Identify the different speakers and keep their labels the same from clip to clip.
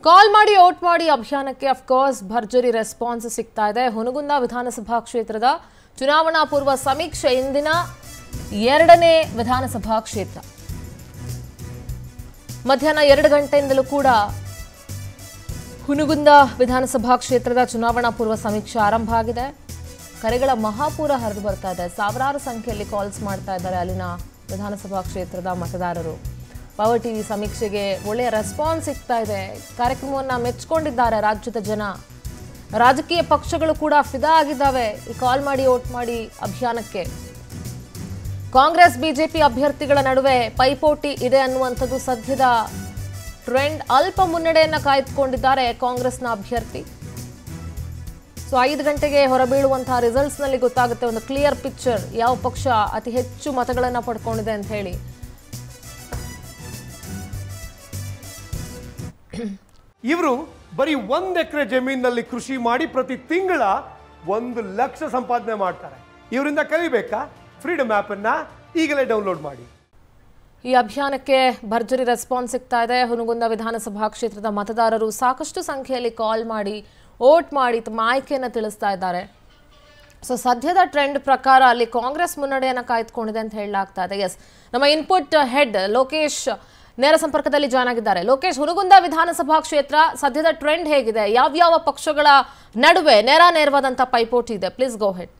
Speaker 1: ಕಾಲ್ ಮಾಡಿ ಓಟ್ ಮಾಡಿ ಅಭಿಯಾನಕ್ಕೆ ಅಫ್ಕೋರ್ಸ್ ಭರ್ಜರಿ ರೆಸ್ಪಾನ್ಸ್ ಸಿಗ್ತಾ ಇದೆ ಹುನಗುಂದ ವಿಧಾನಸಭಾ ಕ್ಷೇತ್ರದ ಚುನಾವಣಾ ಪೂರ್ವ ಸಮೀಕ್ಷೆ ಇಂದಿನ ಎರಡನೇ ವಿಧಾನಸಭಾ ಕ್ಷೇತ್ರ ಮಧ್ಯಾಹ್ನ ಎರಡು ಗಂಟೆಯಿಂದಲೂ ಕೂಡ ಹುನಗುಂದ ವಿಧಾನಸಭಾ ಕ್ಷೇತ್ರದ ಚುನಾವಣಾ ಪೂರ್ವ ಸಮೀಕ್ಷೆ ಆರಂಭ ಆಗಿದೆ ಕರೆಗಳ ಮಹಾಪೂರ ಹರಿದು ಬರ್ತಾ ಇದೆ ಸಾವಿರಾರು ಸಂಖ್ಯೆಯಲ್ಲಿ ಕಾಲ್ಸ್ ಮಾಡ್ತಾ ಇದ್ದಾರೆ ಅಲ್ಲಿನ ವಿಧಾನಸಭಾ ಕ್ಷೇತ್ರದ ಮತದಾರರು ಪವರ್ ಟಿವಿ ಸಮೀಕ್ಷೆಗೆ ಒಳ್ಳೆಯ ರೆಸ್ಪಾನ್ಸ್ ಸಿಗ್ತಾ ಇದೆ ಕಾರ್ಯಕ್ರಮವನ್ನು ಮೆಚ್ಕೊಂಡಿದ್ದಾರೆ ರಾಜ್ಯದ ಜನ ರಾಜಕೀಯ ಪಕ್ಷಗಳು ಕೂಡ ಫಿದಾ ಆಗಿದ್ದಾವೆ ಈ ಕಾಲ್ ಮಾಡಿ ಓಟ್ ಮಾಡಿ ಅಭಿಯಾನಕ್ಕೆ ಕಾಂಗ್ರೆಸ್ ಬಿಜೆಪಿ ಅಭ್ಯರ್ಥಿಗಳ ನಡುವೆ ಪೈಪೋಟಿ ಇದೆ ಅನ್ನುವಂಥದ್ದು ಸದ್ಯದ ಟ್ರೆಂಡ್ ಅಲ್ಪ ಮುನ್ನಡೆಯನ್ನ ಕಾಯ್ದುಕೊಂಡಿದ್ದಾರೆ ಕಾಂಗ್ರೆಸ್ನ ಅಭ್ಯರ್ಥಿ ಸೊ ಐದು ಗಂಟೆಗೆ ಹೊರಬೀಳುವಂತಹ ರಿಸಲ್ಟ್ಸ್ ನಲ್ಲಿ ಗೊತ್ತಾಗುತ್ತೆ ಒಂದು ಕ್ಲಿಯರ್ ಪಿಕ್ಚರ್ ಯಾವ ಪಕ್ಷ ಅತಿ ಹೆಚ್ಚು ಮತಗಳನ್ನ ಪಡ್ಕೊಂಡಿದೆ ಅಂತ ಹೇಳಿ
Speaker 2: ಇವರು ಬರೀ ಒಂದ್ ಎಕರೆ ಜಮೀನಿನಲ್ಲಿ ಕೃಷಿ ಮಾಡಿ ಪ್ರತಿ ತಿಂಗಳ ಒಂದು ಲಕ್ಷ ಸಂಪಾದನೆ ಮಾಡ್ತಾರೆ ಇವರಿಂದ ಕಲಿಬೇಕಾ ಫ್ರೀಡಮ್ ಆಪ್ ಅನ್ನ ಈಗಲೇ ಡೌನ್ಲೋಡ್ ಮಾಡಿ
Speaker 1: ಈ ಅಭಿಯಾನಕ್ಕೆ ಭರ್ಜರಿ ರೆಸ್ಪಾನ್ಸ್ ಸಿಗ್ತಾ ಇದೆ ಹುನಗುಂದ ವಿಧಾನಸಭಾ ಕ್ಷೇತ್ರದ ಮತದಾರರು ಸಾಕಷ್ಟು ಸಂಖ್ಯೆಯಲ್ಲಿ ಕಾಲ್ ಮಾಡಿ ವೋಟ್ ಮಾಡಿ ತಮ್ಮ ಆಯ್ಕೆಯನ್ನು ತಿಳಿಸ್ತಾ ಇದ್ದಾರೆ ಸೊ ಸದ್ಯದ ಟ್ರೆಂಡ್ ಪ್ರಕಾರ ಅಲ್ಲಿ ಕಾಂಗ್ರೆಸ್ ಮುನ್ನಡೆಯನ್ನು ಕಾಯ್ದುಕೊಂಡಿದೆ ಅಂತ ಹೇಳಲಾಗ್ತಾ ಇದೆ ಎಸ್ ನಮ್ಮ ಇನ್ಪುಟ್ ಹೆಡ್ ಲೋಕೇಶ್ ನೇರ ಸಂಪರ್ಕದಲ್ಲಿ ಜಾಯ್ನ್ ಆಗಿದ್ದಾರೆ ಲೋಕೇಶ್ ಹುನಗುಂದ ವಿಧಾನಸಭಾ ಕ್ಷೇತ್ರ ಸದ್ಯದ ಟ್ರೆಂಡ್ ಹೇಗಿದೆ ಯಾವ್ಯಾವ ಪಕ್ಷಗಳ ನಡುವೆ ನೇರ ನೇರವಾದಂಥ ಪೈಪೋಟಿ ಇದೆ please go ahead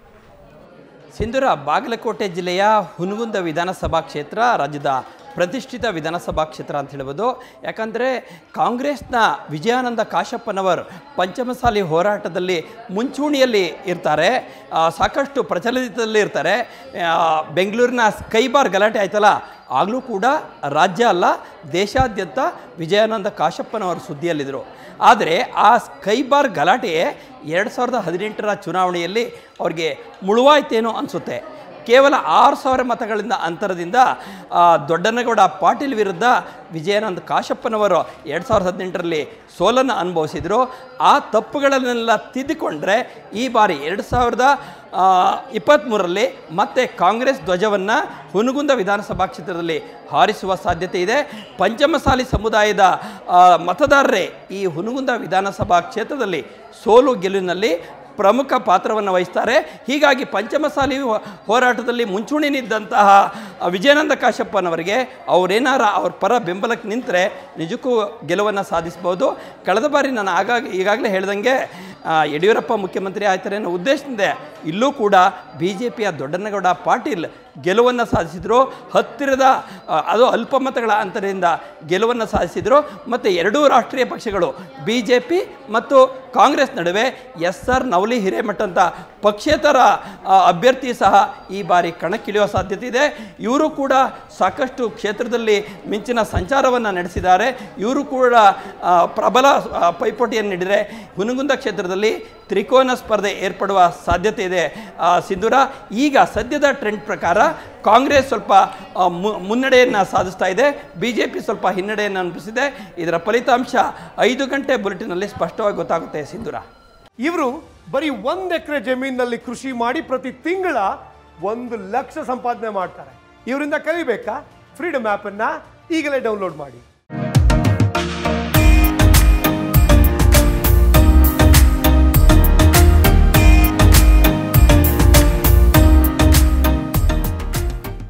Speaker 3: Sindhura Bagalkot ಜಿಲ್ಲೆಯ ಹುನಗುಂದ ವಿಧಾನಸಭಾ ಕ್ಷೇತ್ರ ರಾಜ್ಯದ ಪ್ರತಿಷ್ಠಿತ ವಿಧಾನಸಭಾ ಕ್ಷೇತ್ರ ಅಂತ ಹೇಳ್ಬೋದು ಯಾಕಂದರೆ ಕಾಂಗ್ರೆಸ್ನ ವಿಜಯಾನಂದ ಕಾಶಪ್ಪನವರ್ ಪಂಚಮಸಾಲಿ ಹೋರಾಟದಲ್ಲಿ ಮುಂಚೂಣಿಯಲ್ಲಿ ಇರ್ತಾರೆ ಆ, ಸಾಕಷ್ಟು ಪ್ರಚಲಿತದಲ್ಲಿ ಇರ್ತಾರೆ ಆ, ಬೆಂಗಳೂರಿನ ಸ್ಕೈಬಾರ್ ಗಲಾಟೆ ಆಯ್ತಲ್ಲ ಆಗಲೂ ಕೂಡ ರಾಜ್ಯ ಅಲ್ಲ ದೇಶಾದ್ಯಂತ ವಿಜಯಾನಂದ ಕಾಶಪ್ಪನವರು ಸುದ್ದಿಯಲ್ಲಿದ್ದರು ಆದರೆ ಆ ಸ್ಕೈಬಾರ್ ಗಲಾಟೆ ಎರಡು ಸಾವಿರದ ಹದಿನೆಂಟರ ಚುನಾವಣೆಯಲ್ಲಿ ಅವ್ರಿಗೆ ಮುಳುವಾಯ್ತೇನೋ ಅನಿಸುತ್ತೆ ಕೇವಲ ಆರು ಸಾವಿರ ಮತಗಳಿಂದ ಅಂತರದಿಂದ ಆ, ದೊಡ್ಡನಗೌಡ ಪಾಟೀಲ್ ವಿರುದ್ಧ ವಿಜಯಾನಂದ ಕಾಶಪ್ಪನವರು ಎರಡು ಸಾವಿರದ ಹದಿನೆಂಟರಲ್ಲಿ ಸೋಲನ್ನು ಅನುಭವಿಸಿದರು ಆ ತಪ್ಪುಗಳನ್ನೆಲ್ಲ ತಿದ್ದಿಕೊಂಡ್ರೆ ಈ ಬಾರಿ ಎರಡು ಸಾವಿರದ ಇಪ್ಪತ್ತ್ಮೂರರಲ್ಲಿ ಮತ್ತೆ ಕಾಂಗ್ರೆಸ್ ಧ್ವಜವನ್ನು ಹುನಗುಂದ ವಿಧಾನಸಭಾ ಕ್ಷೇತ್ರದಲ್ಲಿ ಹಾರಿಸುವ ಸಾಧ್ಯತೆ ಇದೆ ಪಂಚಮಸಾಲಿ ಸಮುದಾಯದ ಆ, ಮತದಾರರೇ ಈ ಹುನಗುಂದ ವಿಧಾನಸಭಾ ಕ್ಷೇತ್ರದಲ್ಲಿ ಸೋಲು ಗೆಲುವಿನಲ್ಲಿ ಪ್ರಮುಖ ಪಾತ್ರವನ್ನು ವಹಿಸ್ತಾರೆ ಹೀಗಾಗಿ ಪಂಚಮಸಾಲಿ ಹೋ- ಹೋರಾಟದಲ್ಲಿ ಮುಂಚೂಣಿ ನಿಂತಹ ವಿಜಯಾನಂದ ಕಾಶಪ್ಪನವರಿಗೆ ಅವರೇನಾರ ಅವ್ರ ಪರ ಬೆಂಬಲಕ್ಕೆ ನಿಂತರೆ ನಿಜಕ್ಕೂ ಗೆಲುವನ್ನು ಸಾಧಿಸ್ಬೋದು ಕಳೆದ ಬಾರಿ ನಾನು ಆಗಾಗ ಈಗಾಗಲೇ ಹೇಳ್ದಂಗೆ ಆ, ಯಡಿಯೂರಪ್ಪ ಮುಖ್ಯಮಂತ್ರಿ ಆಯ್ತಾರೆ ಅನ್ನೋ ಉದ್ದೇಶದಿಂದ ಇಲ್ಲೂ ಕೂಡ ಬಿ ಜೆ ಪಿಯ ದೊಡ್ಡನಗೌಡ ಪಾಟೀಲ್ ಗೆಲುವನ್ನು ಸಾಧಿಸಿದರು ಹತ್ತಿರದ ಆ, ಅದು ಅಲ್ಪ ಮತಗಳ ಅಂತರದಿಂದ ಗೆಲುವನ್ನು ಸಾಧಿಸಿದರು ಮತ್ತು ಎರಡೂ ರಾಷ್ಟ್ರೀಯ ಪಕ್ಷಗಳು ಬಿ ಜೆ ಪಿ ಮತ್ತು ಕಾಂಗ್ರೆಸ್ ನಡುವೆ ಎಸ್ ಆರ್ ನವಲಿ ಹಿರೇಮಠ ಅಂತ ಪಕ್ಷೇತರ ಆ, ಅಭ್ಯರ್ಥಿ ಸಹ ಈ ಬಾರಿ ಕಣಕ್ಕಿಳಿಯುವ ಸಾಧ್ಯತೆ ಇದೆ ಇವರು ಕೂಡ ಸಾಕಷ್ಟು ಕ್ಷೇತ್ರದಲ್ಲಿ ಮಿಂಚಿನ ಸಂಚಾರವನ್ನು ನಡೆಸಿದ್ದಾರೆ ಇವರು ಕೂಡ ಆ, ಪ್ರಬಲ ಆ, ಪೈಪೋಟಿಯನ್ನು ನೀಡಿದರೆ ಹುನಗುಂದ ಕ್ಷೇತ್ರದಲ್ಲಿ ತ್ರಿಕೋನ ಸ್ಪರ್ಧೆ ಏರ್ಪಡುವ ಸಾಧ್ಯತೆ ಇದೆ ಆ, ಸಿಂಧೂರ ಈಗ ಸದ್ಯದ ಟ್ರೆಂಡ್ ಪ್ರಕಾರ ಕಾಂಗ್ರೆಸ್ ಸ್ವಲ್ಪ ಆ, ಮು- ಮುನ್ನಡೆಯನ್ನು ಸಾಧಿಸ್ತಾ ಇದೆ ಬಿ ಜೆ ಪಿ ಸ್ವಲ್ಪ ಹಿನ್ನಡೆಯನ್ನು ಅನುಭವಿಸಿದೆ ಇದರ ಫಲಿತಾಂಶ ಐದು ಗಂಟೆ ಬುಲೆಟಿನಲ್ಲಿ ಸ್ಪಷ್ಟವಾಗಿ ಗೊತ್ತಾಗುತ್ತೆ ಸಿಂಧೂರ
Speaker 2: ಇವರು ಬರೀ ಒಂದ್ ಎಕರೆ ಜಮೀನಿನಲ್ಲಿ ಕೃಷಿ ಮಾಡಿ ಪ್ರತಿ ತಿಂಗಳ ಒಂದು ಲಕ್ಷ ಸಂಪಾದನೆ ಮಾಡ್ತಾರೆ ಇವರಿಂದ ಕಲಿಬೇಕಾ ಫ್ರೀಡಮ್ ಆಪ್ ಅನ್ನ ಈಗಲೇ ಡೌನ್ಲೋಡ್ ಮಾಡಿ